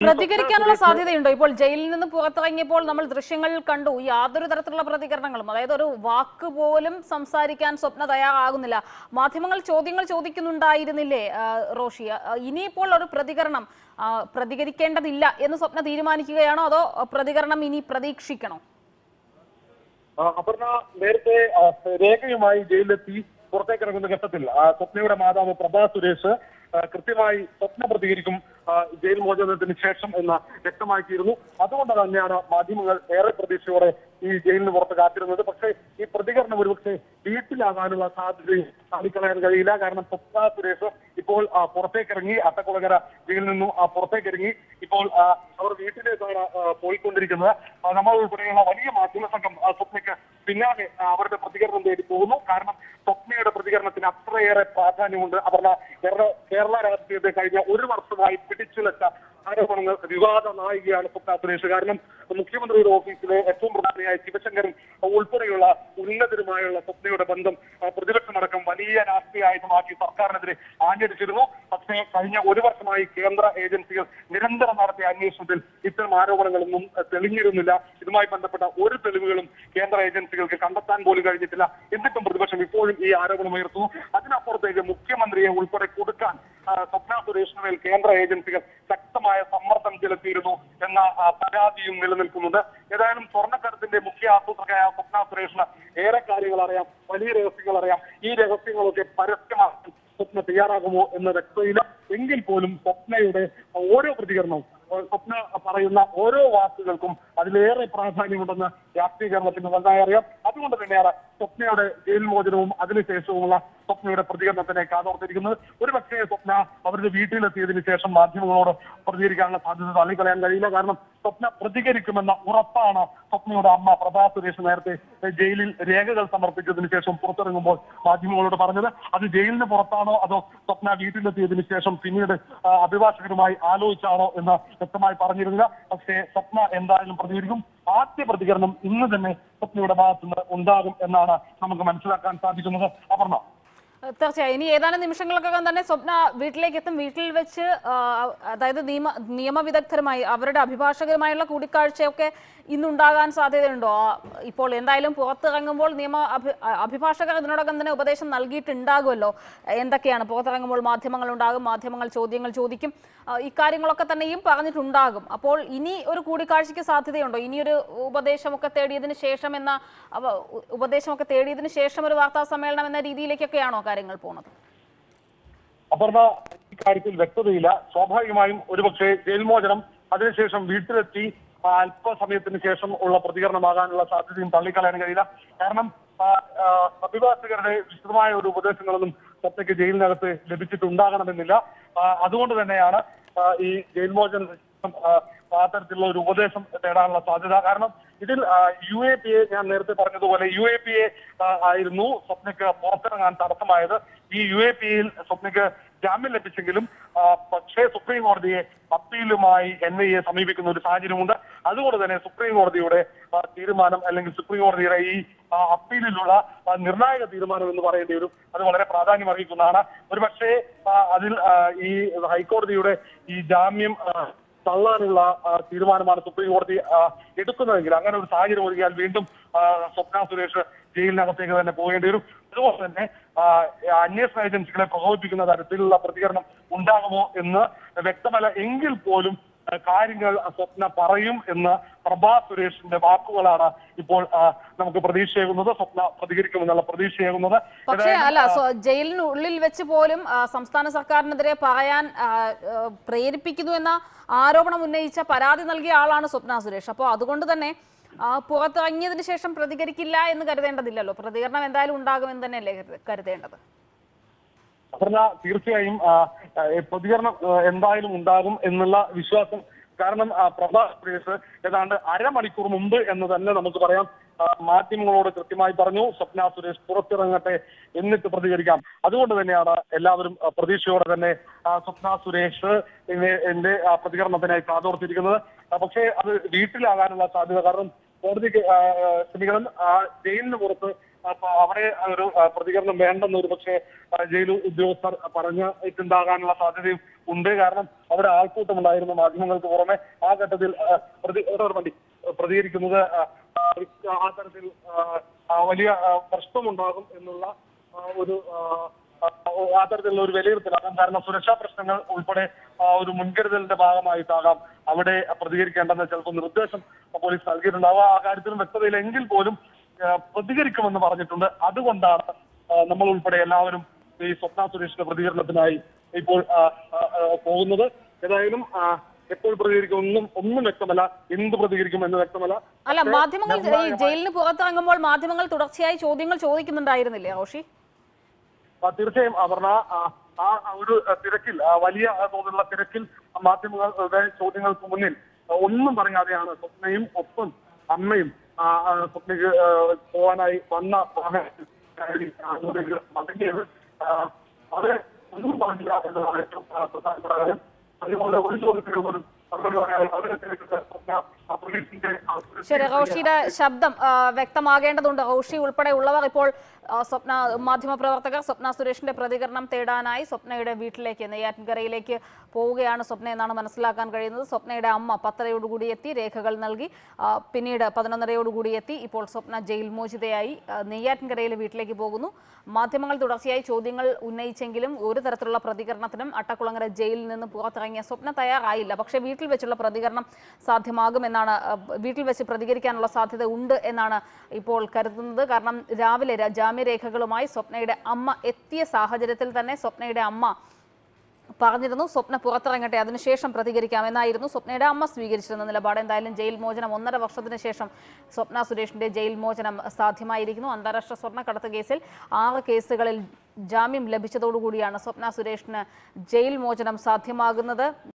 പ്രതികരിക്കാനുള്ള സ്വപ്ന സുരേഷ് സാധ്യതയുണ്ടോ ഇപ്പോൾ ജയിലിൽ നിന്ന് പുറത്തിറങ്ങിയപ്പോൾ നമ്മൾ ദൃശ്യങ്ങൾ കണ്ടു യാതൊരു തരത്തിലുള്ള പ്രതികരണങ്ങളും അതായത് ഒരു വാക്ക് പോലും സംസാരിക്കാൻ സ്വപ്ന തയ്യാറാകുന്നില്ല മാധ്യമങ്ങൾ ചോദ്യങ്ങൾ ചോദിക്കുന്നുണ്ടായിരുന്നില്ലേ ആ, റോഷി ആ, ഇനിയിപ്പോൾ ഒരു പ്രതികരണം ആ, പ്രതികരിക്കേണ്ടതില്ല എന്ന് സ്വപ്ന തീരുമാനിക്കുകയാണോ അതോ പ്രതികരണം ഇനി പ്രതീക്ഷിക്കണോ ആ, അപർണ നേരത്തെ ആ, രേഖയുമായി ജയിലിലെത്തി പുറത്തേക്ക് ഇറങ്ങുന്ന ഘട്ടത്തിൽ ആ, സ്വപ്നയുടെ മാതാവ് പ്രഭാ സുരേഷ് ആ, കൃത്യമായി സ്വപ്ന പ്രതികരിക്കും ആ, ജയിൽ മോചനത്തിന് ശേഷം എന്ന് വ്യക്തമാക്കിയിരുന്നു അതുകൊണ്ട് തന്നെയാണ് മാധ്യമങ്ങൾ ഏറെ പ്രതീക്ഷയോടെ ഈ ജയിലിന് പുറത്ത് കാത്തിരുന്നത് പക്ഷേ ഈ പ്രതികരണം ഒരുപക്ഷെ വീട്ടിലാകാനുള്ള സാധ്യതയും തള്ളിക്കളയാൻ കഴിയില്ല കാരണം സ്വപ്ന സുരേഷ് ഇപ്പോൾ ആ, പുറത്തേക്കിറങ്ങി അട്ടക്കുളകര ജയിലിൽ നിന്നും ആ, പുറത്തേക്കിറങ്ങി ഇപ്പോൾ ആ, അവർ വീട്ടിലേക്കാണ് ആ, പോയിക്കൊണ്ടിരിക്കുന്നത് ആ, നമ്മൾ ഉൾപ്പെടെയുള്ള വലിയ മാധ്യമ സംഘം ആ, സ്വപ്നയ്ക്ക് പിന്നാലെ ആ, അവരുടെ പ്രതികരണം തേടി പോകുന്നു കാരണം സ്വപ്നയുടെ പ്രതികരണത്തിന് അത്രയേറെ പ്രാധാന്യമുണ്ട് അവരുടെ കേരള കേരള രാഷ്ട്രീയത്തെ കഴിഞ്ഞ ഒരു വർഷമായി പിടിച്ചുലച്ച ആരോപണങ്ങൾ വിവാദ നായികയാണ് സ്വപ്ന സുരേഷ് കാരണം മുഖ്യമന്ത്രിയുടെ ഓഫീസിലെ ഏറ്റവും പ്രധാനിയായ ശിവശങ്കരൻ ഉൾപ്പെടെയുള്ള ഉന്നതരുമായുള്ള സ്വപ്നയുടെ ബന്ധം ആ, പ്രതിപക്ഷമടക്കം വലിയ രാഷ്ട്രീയ ആയുധമാക്കി സർക്കാരിനെതിരെ ആഞ്ഞടിച്ചിരുന്നു പക്ഷേ കഴിഞ്ഞ ഒരു വർഷമായി കേന്ദ്ര ഏജൻസികൾ നിരന്തരം നടത്തിയ അന്വേഷണത്തിൽ ഇത്തരം ആരോപണങ്ങളൊന്നും ആ, തെളിഞ്ഞിരുന്നില്ല ഇതുമായി ബന്ധപ്പെട്ട ഒരു തെളിവുകളും കേന്ദ്ര ഏജൻസികൾക്ക് കണ്ടെത്താൻ പോലും കഴിഞ്ഞിട്ടില്ല എന്നിട്ടും പ്രതിപക്ഷം ഇപ്പോഴും ഈ ആരോപണം ഉയർത്തുന്നു അതിനപ്പുറത്തേക്ക് മുഖ്യമന്ത്രിയെ ഉൾപ്പെടെ കൊടുക്കാൻ ആ, സ്വപ്ന സുരേഷിന് മേൽ കേന്ദ്ര ഏജൻസികൾ ശക്തമായ സമ്മർദ്ദം ചെലുത്തിയിരുന്നു എന്ന ആ, പരാതിയും നിലനിൽക്കുന്നുണ്ട് ഏതായാലും സ്വർണ്ണക്കടത്തിന്റെ മുഖ്യ ആസൂത്രകയായ സ്വപ്ന സുരേഷിന് ഏറെ കാര്യങ്ങൾ അറിയാം വലിയ രഹസ്യങ്ങൾ അറിയാം ഈ രഹസ്യങ്ങളൊക്കെ പരസ്യമാക്കാൻ സ്വപ്ന തയ്യാറാകുമോ എന്ന് വ്യക്തതയില്ല എങ്കിൽ പോലും സ്വപ്നയുടെ ഓരോ പ്രതികരണവും ഏഹ് സ്വപ്ന പറയുന്ന ഓരോ വാക്കുകൾക്കും അതിലേറെ പ്രാധാന്യമുണ്ടെന്ന് രാഷ്ട്രീയ കേരളത്തിന് നന്നായി അറിയാം അതുകൊണ്ട് തന്നെയാണ് സ്വപ്നയുടെ ജയിൽ മോചനവും അതിനുശേഷവുമുള്ള സ്വപ്നയുടെ പ്രതികരണത്തിനെ കാതോർത്തിരിക്കുന്നത് ഒരു പക്ഷേ സ്വപ്ന അവരുടെ വീട്ടിലെത്തിയതിനു ശേഷം മാധ്യമങ്ങളോട് പ്രതികരിക്കാനുള്ള സാധ്യത തള്ളിക്കളയാൻ കഴിയില്ല കാരണം സ്വപ്ന പ്രതികരിക്കുമെന്ന ഉറപ്പാണ് സ്വപ്നയുടെ അമ്മ പ്രഭാ സുരേഷ് നേരത്തെ ജയിലിൽ രേഖകൾ സമർപ്പിച്ചതിന് ശേഷം പുറത്തിറങ്ങുമ്പോൾ മാധ്യമങ്ങളോട് പറഞ്ഞത് അത് ജയിലിന് പുറത്താണോ അതോ സ്വപ്ന വീട്ടിലെത്തിയതിനു ശേഷം പിന്നീട് ആ, അഭിഭാഷകരുമായി ആലോചിച്ചാണോ എന്ന് വ്യക്തമായി പറഞ്ഞിരുന്നില്ല പക്ഷേ സ്വപ്ന എന്തായാലും പ്രതികരിക്കും ആദ്യ പ്രതികരണം ഇന്ന് തന്നെ സ്വപ്നയുടെ ഭാഗത്തുനിന്ന് ഉണ്ടാകും എന്നാണ് നമുക്ക് മനസ്സിലാക്കാൻ സാധിക്കുന്നത് അപർണ തീർച്ചയായും ഇനി ഏതാനും നിമിഷങ്ങൾക്കകം തന്നെ സ്വപ്ന വീട്ടിലേക്ക് എത്തും വീട്ടിൽ വെച്ച് ആ, അതായത് നിയമ നിയമവിദഗ്ധരുമായി അവരുടെ അഭിഭാഷകരുമായുള്ള കൂടിക്കാഴ്ചയൊക്കെ ഇന്നുണ്ടാകാൻ സാധ്യതയുണ്ടോ ആ, ഇപ്പോൾ എന്തായാലും പുറത്തിറങ്ങുമ്പോൾ നിയമ അഭി ആ, അഭിഭാഷകർ ഇതിനോടകം തന്നെ ഉപദേശം നൽകിയിട്ടുണ്ടാകുമല്ലോ എന്തൊക്കെയാണ് പുറത്തിറങ്ങുമ്പോൾ മാധ്യമങ്ങൾ ഉണ്ടാകും മാധ്യമങ്ങൾ ചോദ്യങ്ങൾ ചോദിക്കും ആ, ഇക്കാര്യങ്ങളൊക്കെ തന്നെയും പറഞ്ഞിട്ടുണ്ടാകും അപ്പോൾ ഇനി ഒരു കൂടിക്കാഴ്ചയ്ക്ക് സാധ്യതയുണ്ടോ ഇനിയൊരു ഉപദേശമൊക്കെ തേടിയതിന് ശേഷം എന്ന അവ- ഉ- ഉപദേശമൊക്കെ തേടിയതിന് ശേഷം ഒരു വാർത്താ സമ്മേളനം എന്ന രീതിയിലേക്കൊക്കെയാണോ കാര്യങ്ങൾ പോകുന്നത് അപർണ ഇക്കാര്യത്തിൽ വ്യക്തതയില്ല സ്വാഭാവികമായും ഒരുപക്ഷെ ജയിൽ മോചനം അതിനുശേഷം വീട്ടിലെത്തി ആ, അല്പസമയത്തിന് ശേഷം ഉള്ള പ്രതികരണമാകാനുള്ള സാധ്യതയും തള്ളിക്കളയാൻ കഴിയില്ല കാരണം ആ, ആ, അഭിഭാഷകരുടെ വിശദമായ ഒരു ഉപദേശങ്ങളൊന്നും സത്യക്ക് ജയിലിനകത്ത് ലഭിച്ചിട്ടുണ്ടാകണമെന്നില്ല ആ, അതുകൊണ്ട് തന്നെയാണ് ആ, ഈ ജയിൽ മോചന ആ, അത്തരത്തിലുള്ള ഒരു ഉപദേശം തേടാനുള്ള സാധ്യത കാരണം ഇതിൽ യു എ പി എ ഞാൻ നേരത്തെ പറഞ്ഞതുപോലെ യു എ പി എ ആയിരുന്നു സ്വപ്നയ്ക്ക് പുറത്തിറങ്ങാൻ തടസ്സമായത് ഈ യു എ പി എയിൽ സ്വപ്നയ്ക്ക് ജാമ്യം ലഭിച്ചെങ്കിലും ആ, പക്ഷേ സുപ്രീം കോടതിയെ അപ്പീലുമായി എൻ ഐ എ സമീപിക്കുന്ന ഒരു സാഹചര്യമുണ്ട് അതുകൊണ്ട് തന്നെ സുപ്രീം കോടതിയുടെ ആ, തീരുമാനം അല്ലെങ്കിൽ സുപ്രീം കോടതിയുടെ ഈ ആ, അപ്പീലിലുള്ള ആ, നിർണായക തീരുമാനം എന്ന് പറയേണ്ടി വരും അത് വളരെ പ്രാധാന്യം അറിയിക്കുന്നതാണ് ഒരു പക്ഷേ അതിൽ ആ, ഈ ഹൈക്കോടതിയുടെ ഈ ജാമ്യം ആ, തള്ളാനുള്ള ആ, തീരുമാനമാണ് സുപ്രീം കോടതി ആ, എടുക്കുന്നതെങ്കിൽ അങ്ങനെ ഒരു സാഹചര്യം ഒരുക്കിയാൽ വീണ്ടും ആ, സ്വപ്ന സുരേഷ് ജയിലിനകത്തേക്ക് തന്നെ പോകേണ്ടി വരും അതുപോലെ തന്നെ ആ, അന്വേഷണ ഏജൻസികളെ പ്രകോപിപ്പിക്കുന്ന തരത്തിലുള്ള പ്രതികരണം ഉണ്ടാകുമോ എന്ന് വ്യക്തമല്ല എങ്കിൽ പോലും ആ, കാര്യങ്ങൾ സ്വപ്ന പറയും എന്ന് പ്രഭാ സുരേഷിന്റെ വാക്കുകളാണ് ഇപ്പോൾ ആ, നമുക്ക് പ്രതീക്ഷയാകുന്നത് സ്വപ്ന പ്രതികരിക്കുമെന്നുള്ള പ്രതീക്ഷയാകുന്നത് പക്ഷേ ഏതായാലും, അല്ല ആ, സ്വ- ജയിലിനുള്ളിൽ വെച്ച് പോലും ആ, സംസ്ഥാന സർക്കാരിനെതിരെ പറയാൻ ആ, ആ, പ്രേരിപ്പിക്കുന്നു എന്ന ആരോപണം ഉന്നയിച്ച പരാതി നൽകിയ ആളാണ് സ്വപ്ന സുരേഷ് അപ്പോൾ അതുകൊണ്ട് തന്നെ ആ, പുറത്തിറങ്ങിയതിന് ശേഷം പ്രതികരിക്കില്ല എന്ന് കരുതേണ്ടതില്ലല്ലോ പ്രതികരണം എന്തായാലും ഉണ്ടാകുമെന്ന് തന്നെയല്ലേ കരുത- കരുതേണ്ടത് അപർണ തീർച്ചയായും ആ, ആ, പ്രതികരണം ആ, എന്തായാലും ഉണ്ടാകും എന്നുള്ള വിശ്വാസം കാരണം ആ, പ്രഭാ സുരേഷ് ഏതാണ്ട് അരമണിക്കൂർ മുമ്പ് എന്ന് തന്നെ നമുക്ക് പറയാം ആ, മാധ്യമങ്ങളോട് കൃത്യമായി പറഞ്ഞു സ്വപ്ന സുരേഷ് പുറത്തിറങ്ങട്ടെ എന്നിട്ട് പ്രതികരിക്കാം അതുകൊണ്ട് തന്നെയാണ് എല്ലാവരും ആ, പ്രതീക്ഷയോടെ തന്നെ ആ, സ്വപ്ന സുരേഷ് എന്നെ- എന്റെ ആ, പ്രതികരണത്തിനായി കാതോർത്തിരിക്കുന്നത് ആ, പക്ഷേ അത് വീട്ടിലാകാനുള്ള സാധ്യത കാരണം കോടതിക്ക് ആ, ആ, ക്ഷമിക്കണം ആ ജയിലിന് പുറത്ത് അപ്പൊ അവിടെ ഒരു ആ, പ്രതികരണം വേണ്ടെന്ന് ഒരു പക്ഷേ ആ, ജയിൽ ഉദ്യോഗസ്ഥർ പറഞ്ഞിട്ടുണ്ടാകാനുള്ള സാധ്യതയും ഉണ്ട് കാരണം അവിടെ ആൾക്കൂട്ടമുണ്ടായിരുന്ന മാധ്യമങ്ങൾക്ക് പുറമെ ആ ഘട്ടത്തിൽ ആ, പ്രതി ഒരു വണ്ടി പ്രതികരിക്കുന്നത് ആ, ആ, ആ തരത്തിൽ ആ, ആ, വലിയ ആ, പ്രശ്നമുണ്ടാകും എന്നുള്ള ആ, ഒരു ആ, ആ, ആ തരത്തിലുള്ള ഒരു വിലയിരുത്തലാകാം കാരണം സുരക്ഷാ പ്രശ്നങ്ങൾ ഉൾപ്പെടെ ആ, ഒരു മുൻകരുതലിന്റെ ഭാഗമായിട്ടാകാം അവിടെ പ്രതികരിക്കേണ്ടെന്ന് ചിലപ്പോൾ നിർദ്ദേശം പോലീസ് നൽകിയിട്ടുണ്ടാവുക ആ കാര്യത്തിലും വ്യക്തതയിലെങ്കിൽ പോലും ആ, പ്രതികരിക്കുമെന്ന് പറഞ്ഞിട്ടുണ്ട് അതുകൊണ്ടാണ് ആ, നമ്മൾ ഉൾപ്പെടെ എല്ലാവരും ഈ സ്വപ്ന സുരേഷിന്റെ പ്രതികരണത്തിനായി ഇപ്പോൾ ആ, ആ, ആ, പോകുന്നത് ഏതായാലും ആ, എപ്പോൾ പ്രതികരിക്കും ഒന്നും ഒന്നും വ്യക്തമല്ല എന്ത് പ്രതികരിക്കും എന്ന് വ്യക്തമല്ല അല്ല പക്ഷേ മാധ്യമങ്ങൾ ഈ നിർണായകമായ- ജയിലിന് പുറത്തിറങ്ങുമ്പോൾ മാധ്യമങ്ങൾ തുടർച്ചയായി ചോദ്യങ്ങൾ ചോദിക്കുന്നുണ്ടായിരുന്നില്ലേ റോഷി ആ, തീർച്ചയായും അപർണ ആ, ആ ഒരു ആ, തിരക്കിൽ ആ, വലിയ ആ, തോതിലുള്ള തിരക്കിൽ മാധ്യമങ്ങളുടെ ചോദ്യങ്ങൾക്ക് മുന്നിൽ ആ, ഒന്നും പറയാതെയാണ് സ്വപ്നയും ഒപ്പം അമ്മയും ആ, ആ, സ്വപ്നയ്ക്ക് ആ, പോകാനായി വന്ന വാഹനത്തിൽ കയറി അങ്ങോട്ടേക്ക് മടങ്ങിയത് ആ, അത് ഒന്നും പറഞ്ഞില്ല എന്നതാണ് ഏറ്റവും ആ, പ്രധാനപ്പെട്ട കാര്യം അതുപോലെ ഒരു ചോദ്യത്തിന് പോലും മറുപടി പറയാതെ അവരെ തിരക്കിട്ട് സ്വപ്ന ആ, പോലീസിന്റെ ആ, ശരി റോഷിയുടെ ശബ്ദം ആ, വ്യക്തമാകേണ്ടതുണ്ട് റോഷി ഉൾപ്പെടെ ഉള്ളവർ ഇപ്പോൾ ആ, സ്വപ്ന മാധ്യമപ്രവർത്തകർ സ്വപ്ന സുരേഷിന്റെ പ്രതികരണം തേടാനായി സ്വപ്നയുടെ വീട്ടിലേക്ക് നെയ്യാറ്റിൻകരയിലേക്ക് പോവുകയാണ് സ്വപ്ന എന്നാണ് മനസ്സിലാക്കാൻ കഴിയുന്നത് സ്വപ്നയുടെ അമ്മ പത്തരയോടുകൂടി എത്തി രേഖകൾ നൽകി ആ, പിന്നീട് പതിനൊന്നരയോടുകൂടി എത്തി ഇപ്പോൾ സ്വപ്ന ജയിൽ മോചിതയായി ആ, നെയ്യാറ്റിൻകരയിലെ വീട്ടിലേക്ക് പോകുന്നു മാധ്യമങ്ങൾ തുടർച്ചയായി ചോദ്യങ്ങൾ ഉന്നയിച്ചെങ്കിലും ഒരു തരത്തിലുള്ള പ്രതികരണത്തിനും അട്ടക്കുളങ്ങര ജയിലിൽ നിന്ന് പുറത്തിറങ്ങിയ സ്വപ്ന തയ്യാറായില്ല പക്ഷേ വീട്ടിൽ വെച്ചുള്ള പ്രതികരണം സാധ്യമാകുമെന്നാണ് ആ, വീട്ടിൽ വെച്ച് പ്രതികരിക്കാനുള്ള സാധ്യത ഉണ്ട് എന്നാണ് ഇപ്പോൾ കരുതുന്നത് കാരണം രാവിലെ ര- ജാമ്യരേഖകളുമായി സ്വപ്നയുടെ അമ്മ എത്തിയ സാഹചര്യത്തിൽ തന്നെ സ്വപ്നയുടെ അമ്മ പറഞ്ഞിരുന്നു സ്വപ്ന പുറത്തിറങ്ങട്ടെ അതിനുശേഷം പ്രതികരിക്കാമെന്നായിരുന്നു സ്വപ്നയുടെ അമ്മ സ്വീകരിച്ചിരുന്ന നിലപാട് എന്തായാലും ജയിൽ മോചനം ഒന്നര വർഷത്തിന് ശേഷം സ്വപ്ന സുരേഷിന്റെ ജയിൽ മോചനം സാധ്യമായിരിക്കുന്നു അന്താരാഷ്ട്ര സ്വർണ്ണക്കടത്ത് കേസിൽ ആറ് കേസുകളിൽ ജാമ്യം ലഭിച്ചതോടുകൂടിയാണ് സ്വപ്ന സുരേഷിന് ജയിൽ മോചനം സാധ്യമാകുന്നത്